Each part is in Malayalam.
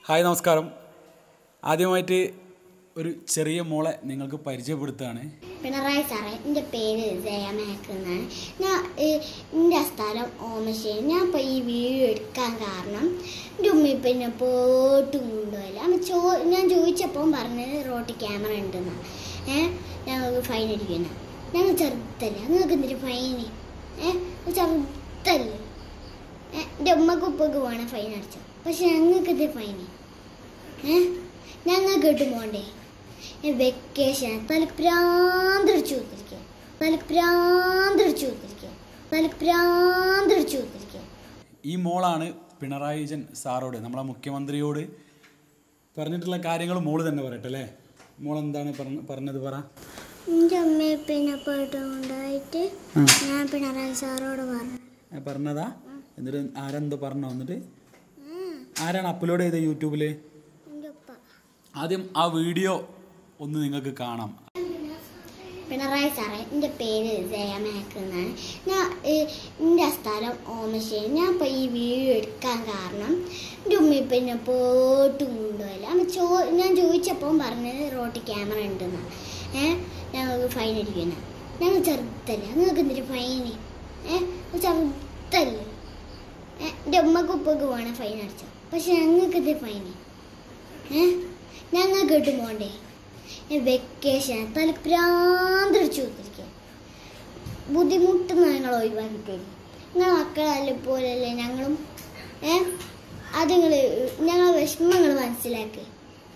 ഹായ് നമസ്കാരം ആദ്യമായിട്ട് ഒരു ചെറിയ മോളെ നിങ്ങൾക്ക് പരിചയപ്പെടുത്തുകയാണ് പിണറായി സാറേ എൻ്റെ പേര് ജയമേക്ക് എന്നാണ് ഞാൻ ഏഹ്, എൻ്റെ സ്ഥലം ഓമശ്ശേരി ഞാൻ ഇപ്പോൾ ഈ വീഡിയോ എടുക്കാൻ കാരണം എൻ്റെ ഉമ്മ ഇപ്പം എന്നെ പോട്ടും കൊണ്ടുപോയില്ല അമ്മ ചോ ഞാൻ ചോദിച്ചപ്പോൾ പറഞ്ഞത് റോട്ടിൽ ക്യാമറ ഉണ്ടെന്ന് ഏഹ് ഞങ്ങൾക്ക് ഫൈൻ അടിക്കുന്ന ഞങ്ങൾ ചെറുതല്ല നിങ്ങൾക്ക് എന്തൊരു ഫൈന് ഏഹ് ചെറുതല്ലേ ഏഹ് എൻ്റെ ഉമ്മക്ക് ഉപ്പക്ക് വേണം ഫൈൻ അടിച്ചോ പക്ഷെ ഞങ്ങൾക്ക് ഇത് ഫൈന് ഏഹ് ഞങ്ങൾക്ക് ഇട്ട് പോണ്ടേ വെക്കേഷൻ തലക്ക് പ്രാന്തടിച്ചു കൊടുത്തിരിക്കുക തലക്ക് പ്രാന്തടിച്ചു കൊടുത്തിരിക്കുക തലക്ക് പ്രാന്തടിച്ചു കൊടുത്തിരിക്കുക ഈ മോളാണ് പിണറായി വിജയൻ സാറോട് നമ്മളെ മുഖ്യമന്ത്രിയോട് പറഞ്ഞിട്ടുള്ള കാര്യങ്ങൾ മോള് തന്നെ പറയട്ടെ അല്ലേ മോൾ എന്താണ് പറഞ്ഞ പറഞ്ഞത് പറ എൻ്റെ അമ്മയെ പിന്നെ പോയിട്ട് ഉണ്ടായിട്ട് ഞാൻ പിണറായി സാറോട് പറഞ്ഞു ഏ, പറഞ്ഞതാ എന്നിട്ട് ആരെന്തോ പറഞ്ഞോ എന്നിട്ട് ആരാണ് അപ്ലോഡ് ചെയ്തത് യൂട്യൂബിൽ എൻ്റെ ഉപ്പ ആദ്യം ആ വീഡിയോ ഒന്ന് നിങ്ങൾക്ക് കാണാം പിണറായി സാറേ എൻ്റെ പേര് ജയമേക്ക് എന്നാണ് ഞാൻ ഏഹ്, എൻ്റെ സ്ഥലം ഓമശ്ശേരി ഞാൻ ഇപ്പോൾ ഈ വീഡിയോ എടുക്കാൻ കാരണം എൻ്റെ ഉമ്മ ഇപ്പം എന്നെ പോട്ടും കൊണ്ടുപോയില്ല അമ്മ ചോ ഞാൻ ചോദിച്ചപ്പോൾ പറഞ്ഞത് റോട്ടിൽ ക്യാമറ ഉണ്ടെന്ന് ഏഹ് ഞങ്ങൾക്ക് ഫൈൻ അടിക്കുന്ന ഞങ്ങൾ ചെറുതല്ല നിങ്ങൾക്ക് എന്തൊരു ഫൈന് ഏഹ് ചെറുതല്ലേ ഏഹ് എൻ്റെ ഉമ്മക്ക് ഉപ്പക്ക് വേണം ഫൈൻ അടിച്ചോ പക്ഷെ ഞങ്ങൾക്ക് ഇത് ഫൈന് ഏഹ് ഞങ്ങൾക്ക് ഇട്ട് പോണ്ടേ വെക്കേഷൻ തലക്ക് പ്രാന്തടിച്ചു കൊടുത്തിരിക്കുക ബുദ്ധിമുട്ടുന്ന ഞങ്ങൾ ഒഴിവാക്കിയിട്ടില്ല നിങ്ങളെ മക്കളല്ലേ പോലല്ലേ ഞങ്ങളും ഏ അത് നിങ്ങൾ ഞങ്ങളെ വിഷമങ്ങൾ മനസ്സിലാക്കി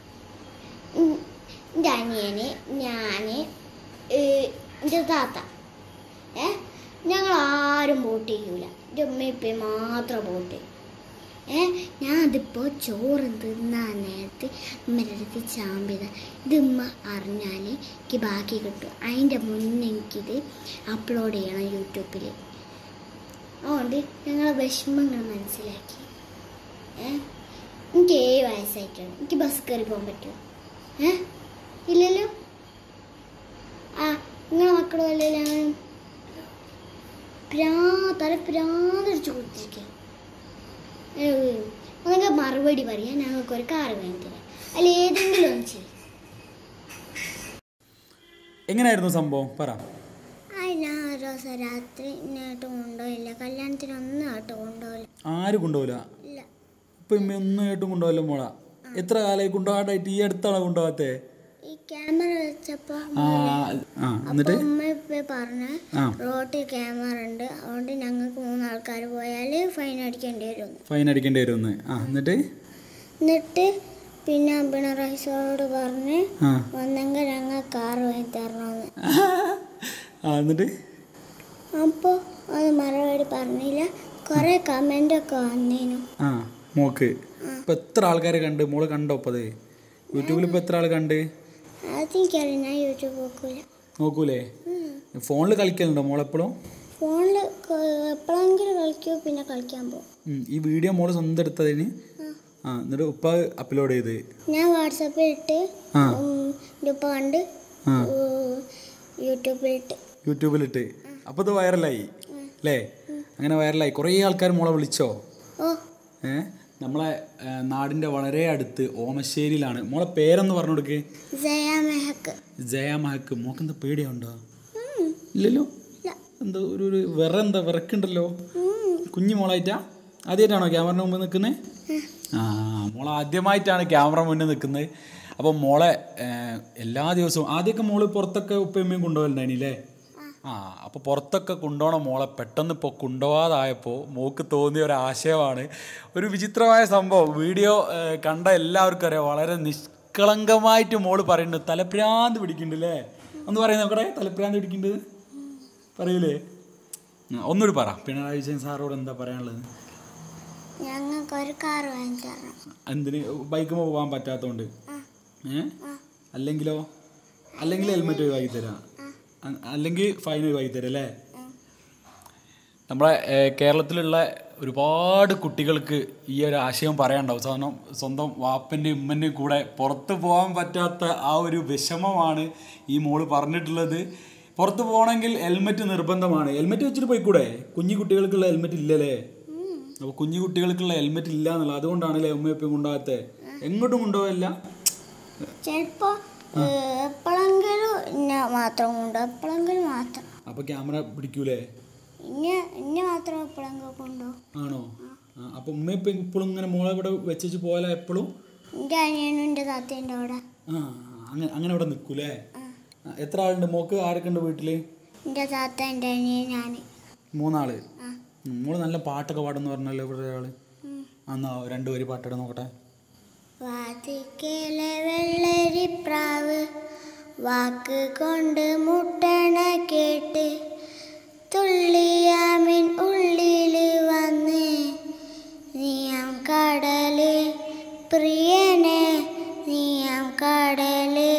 ഉം, എൻ്റെ അനിയന് ഞാൻ എൻ്റെ താത്ത ഏ ഞങ്ങൾ ആരും വോട്ട് ചെയ്യൂല എൻ്റെ ഉമ്മ ഇപ്പം മാത്രം വോട്ട് ചെയ്യും ഏ ഞാൻ അതിപ്പോൾ ചോറ് തിന്നാൻ നേരത്ത് ഉമ്മയുടെ അടുത്ത് ചാമ്പിയത ഇത് ഉമ്മ അറിഞ്ഞാൽ എനിക്ക് ബാക്കി കിട്ടും അതിൻ്റെ മുന്നേ എനിക്കിത് അപ്ലോഡ് ചെയ്യണം യൂട്യൂബിൽ അതുകൊണ്ട് ഞങ്ങളെ വിഷമങ്ങൾ മനസ്സിലാക്കി ഏ എനിക്ക് ഏഴ് വയസ്സായിട്ടാണ് എനിക്ക് ബസ് കയറി പോകാൻ പറ്റുമോ ഏ ഇല്ലല്ലോ ആ നിങ്ങളെ മക്കളും അല്ലല്ലോ ഞങ്ങളും പ്രാ തല പ്രാന്തടിച്ച് കൊടുത്തിരിക്കുക നിങ്ങൾക്ക് മറുപടി പറയാൻ ഞങ്ങൾക്ക് ഒരു കാറ് വാങ്ങി തരാം അല്ല ഏതെങ്കിലും ഒന്ന് ചെയ്യും എങ്ങനെയായിരുന്നു സംഭവം പറ ആ ഞാൻ ഒരു ദിവസം രാത്രി ഇന്നായിട്ട് കൊണ്ടുപോയില്ല കല്യാണത്തിനൊന്നും ആയിട്ട് കൊണ്ടുപോയില്ല ആരും കൊണ്ടുപോകില്ല ഇല്ല ഇപ്പൊ ഇമ്മ ഒന്നും ആയിട്ടും കൊണ്ടുപോകല്ലോ മോള എത്ര കാലമായി കൊണ്ടുപോകാണ്ടായിട്ട് ഈ അടുത്താണോ കൊണ്ടുപോകാത്തേ ഈ ക്യാമറ വെച്ചപ്പോൾ ആ ആ എന്നിട്ട് ഉമ്മ ഇപ്പം പറഞ്ഞ് ആ റോട്ടിൽ ക്യാമറ ഉണ്ട് അതുകൊണ്ട് ഞങ്ങൾക്ക് മൂന്നാൾക്കാർ പോയാൽ ഫൈൻ അടിക്കേണ്ടി വരും ഫൈൻ അടിക്കേണ്ടി വരുമെന്ന് ആ എന്നിട്ട് എന്നിട്ട് പിന്നെ പിണറായി സാറോട് പറഞ്ഞ് ആ വന്നെങ്കിൽ ഞങ്ങൾ കാറ് വാങ്ങി തരണമെന്ന് ആ എന്നിട്ട് അപ്പോൾ അത് മറുപടി പറഞ്ഞില്ല കുറേ കമൻ്റൊക്കെ വന്നേനു ആ മോക്ക് ഇപ്പൊ എത്ര ആൾക്കാരെ കണ്ട് മോള് കണ്ടോ ഇപ്പൊ അത് യൂട്യൂബിൽ ഇപ്പൊ എത്ര ആൾ കണ്ട് അതെനിക്കറിയാം ഞാൻ യൂട്യൂബ് നോക്കൂല നോക്കൂലേ ഫോണിൽ കളിക്കലുണ്ടോ മോളെപ്പോഴും ഫോണിൽ എപ്പോഴെങ്കിലും കളിക്കൂ പിന്നെ കളിക്കാൻ പോകും ഈ വീഡിയോ മോള് സ്വന്തം എടുത്തതിന് ആ എന്നിട്ട് ഉപ്പ അപ്ലോഡ് ചെയ്ത് ഞാൻ വാട്സപ്പിൽ ഇട്ട് ആ ഉം, എൻ്റെ ഉപ്പ കണ്ട് ആ ഉം, യൂട്യൂബിൽ ഇട്ട് യൂട്യൂബിലിട്ട് അപ്പോൾ ഇത് വൈറലായി അല്ലേ അങ്ങനെ വൈറലായി കുറേ ആൾക്കാർ മോളെ വിളിച്ചോ ഓ ഏ നമ്മളെ ഏ, നാടിൻ്റെ വളരെ അടുത്ത് ഓമശ്ശേരിയിലാണ് മോളെ പേരെന്ന് പറഞ്ഞു കൊടുക്ക് ജയ മെഹക്ക് ജയ മഹക്ക് മോക്ക് എന്താ പേടിയുണ്ടോ ഉം, ഇല്ലല്ലോ ഇല്ല. എന്താ ഒരു ഒരു വിറ എന്താ വിറക്കുണ്ടല്ലോ ഉം, കുഞ്ഞു മോളായിട്ടാ ആദ്യമായിട്ടാണോ ക്യാമറ മുമ്പിൽ നിൽക്കുന്നത് ആ മോൾ ആദ്യമായിട്ടാണ് ക്യാമറ മുന്നിൽ നിൽക്കുന്നത് അപ്പോൾ മോളെ ഏ, എല്ലാ ദിവസവും ആദ്യമൊക്കെ മോള് പുറത്തൊക്കെ ഉപ്പയമ്മയും കൊണ്ടുപോകലുണ്ടായില്ലേ ആ അപ്പോൾ പുറത്തൊക്കെ കൊണ്ടുപോകണം മോളെ പെട്ടെന്ന് ഇപ്പോൾ കൊണ്ടുപോകാതായപ്പോൾ മോക്ക് തോന്നിയ ഒരു ആശയമാണ് ഒരു വിചിത്രമായ സംഭവം വീഡിയോ ഏ, കണ്ട എല്ലാവർക്കും അറിയാം വളരെ നിഷ്കളങ്കമായിട്ട് മോള് പറയുന്നുണ്ട് തലപ്രാന്ത് പിടിക്കുന്നുണ്ട് അല്ലേ ഒന്ന് പറയുന്ന നോക്കട്ടെ തലപ്രാന്ത് പിടിക്കുന്നുണ്ട് പറയൂലേ ഉം, ഒന്നുകൂടി പറ പിണറായി വിജയൻ സാറോട് എന്താ പറയാനുള്ളത് ഞങ്ങൾക്ക് ഒരു കാർ വാങ്ങി തരണം എന്തിന് ബൈക്കുമ്പോൾ പോകാൻ പറ്റാത്തതുകൊണ്ട് ആ, ഏ ആ, അല്ലെങ്കിലോ അല്ലെങ്കിൽ ഹെൽമെറ്റ് ഒഴിവാക്കി തരാം അ- അല്ലെങ്കിൽ ഫൈൻ ഒഴിവാക്കി തരാം അല്ലേ ആ. നമ്മളെ ഏ, കേരളത്തിലുള്ള ഒരുപാട് കുട്ടികൾക്ക് ഈ ഒരു ആശയം പറയാനുണ്ടാവും സാധനം സ്വന്തം വാപ്പൻ്റെയും ഉമ്മൻ്റെയും കൂടെ പുറത്ത് പോകാൻ പറ്റാത്ത ആ ഒരു വിഷമമാണ് ഈ മോള് പറഞ്ഞിട്ടുള്ളത് പുറത്ത് പോകണമെങ്കിൽ ഹെൽമെറ്റ് നിർബന്ധമാണ് ഹെൽമെറ്റ് വെച്ചിട്ട് പോയിക്കൂടെ കുഞ്ഞു കുട്ടികൾക്കുള്ള ഹെൽമെറ്റ് ഇല്ലല്ലേ അപ്പോൾ കുഞ്ഞു കുട്ടികൾക്കുള്ള ഹെൽമെറ്റ് ഇല്ല എന്നുള്ളത് അതുകൊണ്ടാണല്ലേ ഉമ്മയപ്പം കൊണ്ടാകത്തെ ആ എങ്ങോട്ടും കൊണ്ടുപോകല്ല ചിലപ്പോ എപ്പോഴെങ്കിലും ഇന്നെ മാത്രം കൊണ്ടു എപ്പോഴെങ്കിലും മാത്രം അപ്പോൾ ക്യാമറ പിടിക്കൂലേ ഇന്നെ ഇന്നെ മാത്രം എപ്പോഴെങ്കിലും കൊണ്ടു ആണോ ആ, അപ്പോൾ ഉമ്മ ഇപ്പം ഇപ്പോഴും ഇങ്ങനെ മോളെ ഇവിടെ വെച്ചു പോയാലോ എപ്പോഴും എൻ്റെ അനിയനും എൻ്റെ താത്തേൻ്റെ അവിടെ ആ അങ്ങനെ അങ്ങനെ ഇവിടെ നിൽക്കൂലേ ആ, എത്ര ആളുണ്ട് മോക്ക് ആരൊക്കെ ഉണ്ട് വീട്ടിൽ എൻ്റെ താത്ത എൻ്റെ അനിയൻ ഞാൻ മൂന്നാള് ആ ഉം, മോള് നല്ല പാട്ടൊക്കെ പാടുന്നു പറഞ്ഞല്ലോ ഇവിടെ ഒരാള് ഉം. എന്നാ രണ്ട് വരി പാട്ടിട നോക്കട്ടെ വാതിക്കലെ വെള്ളരിപ്രാവ് വാക്ക് കൊണ്ട് മുട്ടണ കേട്ട് തുള്ളിയാമിൻ ഉള്ളിൽ വന്ന് നീയാം കടല് പ്രിയനെ നീയാം കടല്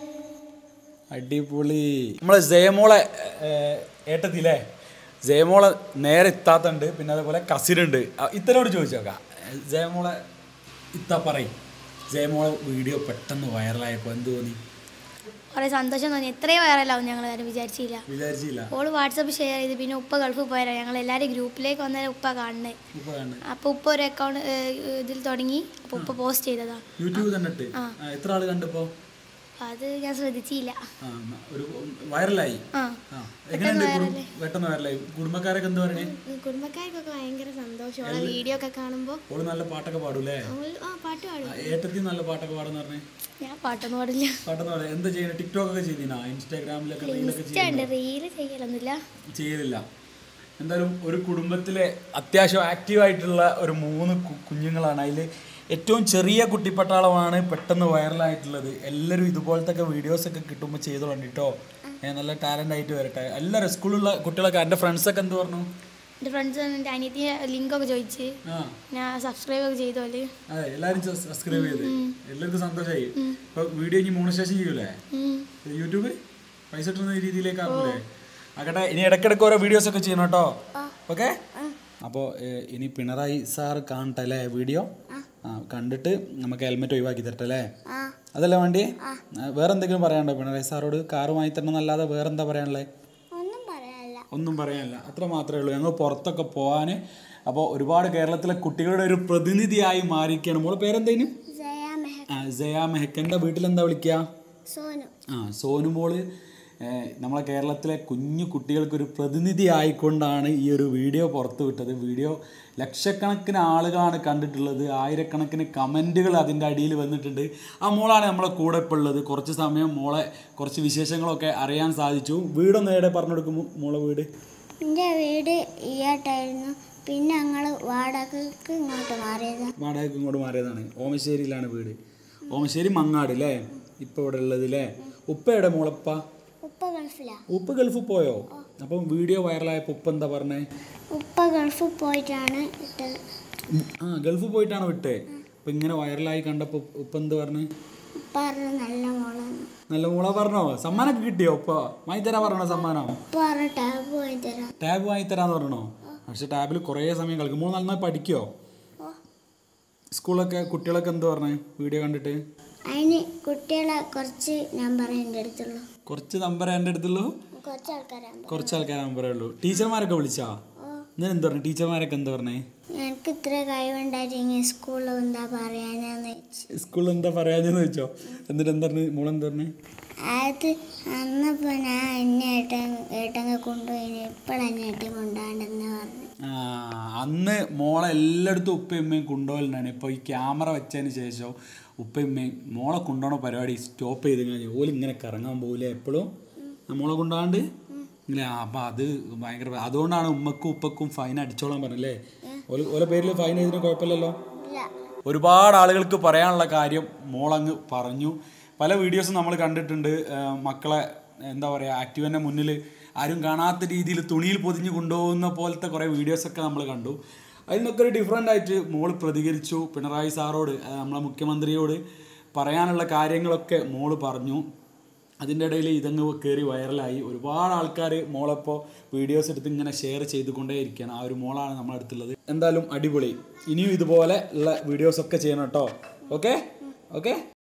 അടിപൊളി നമ്മളെ ജയമോളെ ഏട്ടത്തില്ലേ ജയമോളെ നേരെ ഇത്താത്തുണ്ട് പിന്നെ അതേപോലെ കസിനുണ്ട് ഇത്തനോട് ചോദിച്ചു നോക്കാം ജയമോളെ ഇത്ത പറയും ജയമോളെ വീഡിയോ പെട്ടെന്ന് വൈറലായപ്പോൾ എന്ത് തോന്നി കുറേ സന്തോഷം തോന്നി എത്രയും വൈറലാവും ഞങ്ങൾ ആരും വിചാരിച്ചില്ല വിചാരിച്ചില്ല ഓള് വാട്സപ്പ് ഷെയർ ചെയ്ത് പിന്നെ ഉപ്പ ഗൾഫിൽ പോയാൽ ഞങ്ങൾ എല്ലാവരും ഗ്രൂപ്പിലേക്ക് വന്നാൽ ഉപ്പ കാണുന്നത് ഇപ്പൊ കണ്ട് അപ്പോൾ ഉപ്പ ഒരു അക്കൗണ്ട് ഇതിൽ തുടങ്ങി അപ്പോൾ ഉപ്പ പോസ്റ്റ് ചെയ്തതാ യൂട്യൂബ് തന്നെ ഇട്ട് ആ. ആ, എത്ര ആള് കണ്ടിപ്പോ അപ്പോൾ അത് ഞാൻ ശ്രദ്ധിച്ചില്ല ആ ഒരു വൈറലായി ആ ആ എങ്ങനെയുണ്ട് കുടും- പെട്ടെന്ന് വൈറലായി കുടുംബക്കാരൊക്കെ എന്താ പറയണേ കുടുംബക്കാർക്കൊക്കെ ഭയങ്കര സന്തോഷമുള്ള വീഡിയോ ഒക്കെ കാണുമ്പോൾ ഓള് നല്ല പാട്ടൊക്കെ പാടൂലേ ആ പാട്ട് പാടും ആ, ഏട്ടത്തി നല്ല പാട്ടൊക്കെ പാടുന്ന പറഞ്ഞേ ഞാൻ പാട്ടൊന്നും പാടില്ല പാട്ടെന്ന് പറയാം എന്താ ചെയ്യണേ ടിക്ടോക്ക് ഒക്കെ ചെയ്തിനാ ഇൻസ്റ്റാഗ്രാമിലൊക്കെ റീലൊക്കെ ഇഷ്ടമുണ്ട് ചെയ്യുന്നുണ്ടോ? റീല് ചെയ്യലൊന്നുമില്ല ചെയ്യലില്ല എന്തായാലും ഒരു കുടുംബത്തിലെ അത്യാവശ്യം ആക്റ്റീവായിട്ടുള്ള ഒരു മൂന്ന് കു- കുഞ്ഞുങ്ങളാണ് അതിൽ ഏറ്റവും ചെറിയ കുട്ടിപ്പട്ടാളമാണ് പെട്ടെന്ന് വൈറലായിട്ടുള്ളത് എല്ലാവരും ഇതുപോലത്തെ ഒക്കെ വീഡിയോസ് ഒക്കെ കിട്ടുമ്പോൾ ചെയ്തോളാം കേട്ടോ നല്ല ടാലൻ്റ് ആയിട്ട് വരട്ടെ എല്ലാവരും സ്കൂളിലുള്ള കുട്ടികളൊക്കെ എൻ്റെ ഫ്രണ്ട്സൊക്കെ എന്ത് പറഞ്ഞു എൻ്റെ ഫ്രണ്ട്സ് എൻ്റെ അനിയത്തിയെ ലിങ്കൊക്കെ ചോദിച്ച് ആ ഞാൻ സബ്സ്ക്രൈബ് ഒക്കെ ചെയ്തോല് അതെ എല്ലാവരും സബ്സ്ക്രൈബ് ചെയ്ത് എല്ലാവർക്കും സന്തോഷമായി ഇപ്പൊ വീഡിയോ ഇനി മോണിസ്റ്റേഷൻ ചെയ്യൂലേ യൂട്യൂബ് പൈസ കിട്ടുന്ന രീതിയിലേക്ക് ആക്കൂലേ ആക്കട്ടെ ഇനി ഇടയ്ക്കിടയ്ക്ക് ഓരോ വീഡിയോസ് ഒക്കെ ചെയ്യണം കേട്ടോ ഓക്കെ അപ്പോൾ ഇനി പിണറായി സാർ കാണട്ടെ അല്ലേ വീഡിയോ ആ കണ്ടിട്ട് നമുക്ക് ഹെൽമെറ്റ് ഒഴിവാക്കി തരട്ടെ അല്ലേ ആ അതല്ലേ വേണ്ടി വേറെ എന്തെങ്കിലും പറയാനുണ്ടോ പിണറായി സാറോട് കാറ് വാങ്ങി തരണം എന്നല്ലാതെ വേറെ എന്താ പറയാനുള്ളത് ഒന്നും പറയാനില്ല ഒന്നും പറയാനില്ല അത്ര മാത്രമേ ഉള്ളൂ ഞങ്ങൾ പുറത്തൊക്കെ പോകാൻ അപ്പോൾ ഒരുപാട് കേരളത്തിലെ കുട്ടികളുടെ ഒരു പ്രതിനിധിയായി മാറിയിരിക്കുകയാണ് മോളെ പേരെന്തേനും ജയ മെഹ ആ ജയ മെഹക്കൻ്റെ വീട്ടിലെന്താ വിളിക്കുക സോനു ആ സോനു മോള് ഏഹ്, നമ്മളെ കേരളത്തിലെ കുഞ്ഞു കുട്ടികൾക്കൊരു പ്രതിനിധി ആയിക്കൊണ്ടാണ് ഈ ഒരു വീഡിയോ പുറത്തു വിട്ടത് വീഡിയോ ലക്ഷക്കണക്കിന് ആളുകളാണ് കണ്ടിട്ടുള്ളത് ആയിരക്കണക്കിന് കമൻറ്റുകൾ അതിൻ്റെ അടിയിൽ വന്നിട്ടുണ്ട് ആ മോളാണ് നമ്മളെ കൂടെ ഇപ്പോൾ ഉള്ളത് കുറച്ച് സമയം മോളെ കുറച്ച് വിശേഷങ്ങളൊക്കെ അറിയാൻ സാധിച്ചു വീടൊന്ന് എവിടെ പറഞ്ഞു കൊടുക്കും മോളെ വീട് എൻ്റെ വീട് ഈയാട്ടായിരുന്നു പിന്നെ ഞങ്ങൾ വാടകയ്ക്ക് ഇങ്ങോട്ട് മാറിയതാ വാടകയ്ക്ക് ഇങ്ങോട്ട് മാറിയതാണ് ഓമശ്ശേരിയിലാണ് വീട് ഓമശ്ശേരി മങ്ങാട് അല്ലേ ഇപ്പോൾ ഇവിടെ ഉള്ളത് അല്ലേ ഉപ്പ എവിടെ മോളപ്പ ഉപ്പ ഗൾഫിലാ ഉപ്പ് ഗൾഫിൽ പോയോ അപ്പം വീഡിയോ വൈറലായപ്പോൾ ഉപ്പ എന്താ പറഞ്ഞേ ഉപ്പ ഗൾഫിൽ പോയിട്ടാണ് ഇട്ടത് ആ ഗൾഫിൽ പോയിട്ടാണ് വിട്ടേ അപ്പം ഇങ്ങനെ വൈറലായി കണ്ടപ്പോൾ ഉപ്പ എന്ത് പറഞ്ഞു ഉപ്പ പറഞ്ഞു നല്ല മോളാണ് നല്ല മോളെ പറഞ്ഞോ സമ്മാനമൊക്കെ കിട്ടിയോ ഉപ്പ വാങ്ങി തരാൻ പറഞ്ഞോ സമ്മാനം ഉപ്പ പറഞ്ഞു ടാബ് പോയി തരാം ടാബ് വാങ്ങി തരാന്ന് പറഞ്ഞോ പക്ഷെ ടാബിൽ കുറേ സമയം കളിക്കും മോൾ നന്നായി പഠിക്കോ ഓ സ്കൂളൊക്കെ കുട്ടികളൊക്കെ എന്ത് പറഞ്ഞേ വീഡിയോ കണ്ടിട്ട് അതിന് കുട്ടികളെ കുറച്ച് നമ്പർ എൻ്റെ അടുത്തുള്ളൂ കുറച്ച് നമ്പർ എൻ്റെ അടുത്തുള്ളൂ കുറച്ച് ആൾക്കാരാകുമ്പോൾ കുറച്ച് ആൾക്കാർ നമ്പറേ ഉള്ളൂ ടീച്ചർമാരൊക്കെ വിളിച്ചാ ഓ ഞാൻ എന്ത് പറഞ്ഞു ടീച്ചർമാരൊക്കെ എന്താ പറഞ്ഞേ എനിക്ക് ഇത്ര കഴിവുണ്ടായിട്ട് ഇങ്ങനെ സ്കൂളിൽ എന്താ പറയാനെന്ന് വെച്ചു സ്കൂളിൽ എന്താ പറയാഞ്ഞെന്ന് വെച്ചോ എന്നിട്ട് എന്താ പറഞ്ഞു മോളെന്താ പറഞ്ഞു അത് അന്നപ്പോൾ ഞാൻ എന്നെ ഏട്ടൻ ഏട്ടങ്ങ കൊണ്ടുപോയി ഇപ്പോഴാണ് ഏട്ടൻ കൊണ്ടാണ്ടെന്ന് പറഞ്ഞു ആ, അന്ന് മോളെ എല്ലായിടത്തും ഉപ്പയമ്മയും കൊണ്ടുപോകലുണ്ടാണ് ഇപ്പോൾ ഈ ക്യാമറ വെച്ചതിന് ശേഷം ഉപ്പയമ്മയും മോളെ കൊണ്ടുപോകണ പരിപാടി സ്റ്റോപ്പ് ചെയ്ത് കഴിഞ്ഞാൽ ഓല് ഇങ്ങനെ കറങ്ങാൻ പോകില്ല എപ്പോഴും മോളെ കൊണ്ടുപോകാണ്ട് ഇങ്ങനെ അപ്പം അത് ഭയങ്കര അതുകൊണ്ടാണ് ഉമ്മക്കും ഉപ്പക്കും ഫൈൻ അടിച്ചോളാൻ പറഞ്ഞല്ലേ ഓല് ഓലെ പേരിൽ ഫൈൻ എഴുതിന് കുഴപ്പമില്ലല്ലോ ഇല്ല ഒരുപാട് ആളുകൾക്ക് പറയാനുള്ള കാര്യം മോളങ്ങ് പറഞ്ഞു പല വീഡിയോസും നമ്മൾ കണ്ടിട്ടുണ്ട് ആ, മക്കളെ എന്താ പറയുക ആക്റ്റീവൻ്റെ മുന്നിൽ ആരും കാണാത്ത രീതിയിൽ തുണിയിൽ പൊതിഞ്ഞ് കൊണ്ടുപോകുന്ന പോലത്തെ കുറേ വീഡിയോസൊക്കെ നമ്മൾ കണ്ടു അതിൽ നിന്നൊക്കെ ഒരു ഡിഫറെൻ്റ് ആയിട്ട് മോള് പ്രതികരിച്ചു പിണറായി സാറോട് ആ, നമ്മളെ മുഖ്യമന്ത്രിയോട് പറയാനുള്ള കാര്യങ്ങളൊക്കെ മോള് പറഞ്ഞു അതിൻ്റെ ഇടയിൽ ഇതങ്ങ് കയറി വൈറലായി ഒരുപാട് ആൾക്കാർ മോളപ്പോൾ വീഡിയോസ് എടുത്ത് ഇങ്ങനെ ഷെയർ ചെയ്തുകൊണ്ടേ ഇരിക്കുകയാണ് ആ ഒരു മോളാണ് നമ്മുടെ അടുത്തുള്ളത് എന്തായാലും അടിപൊളി ഇനിയും ഇതുപോലെ ഉള്ള വീഡിയോസ് ഒക്കെ ചെയ്യണം കേട്ടോ ഓക്കെ ഓക്കെ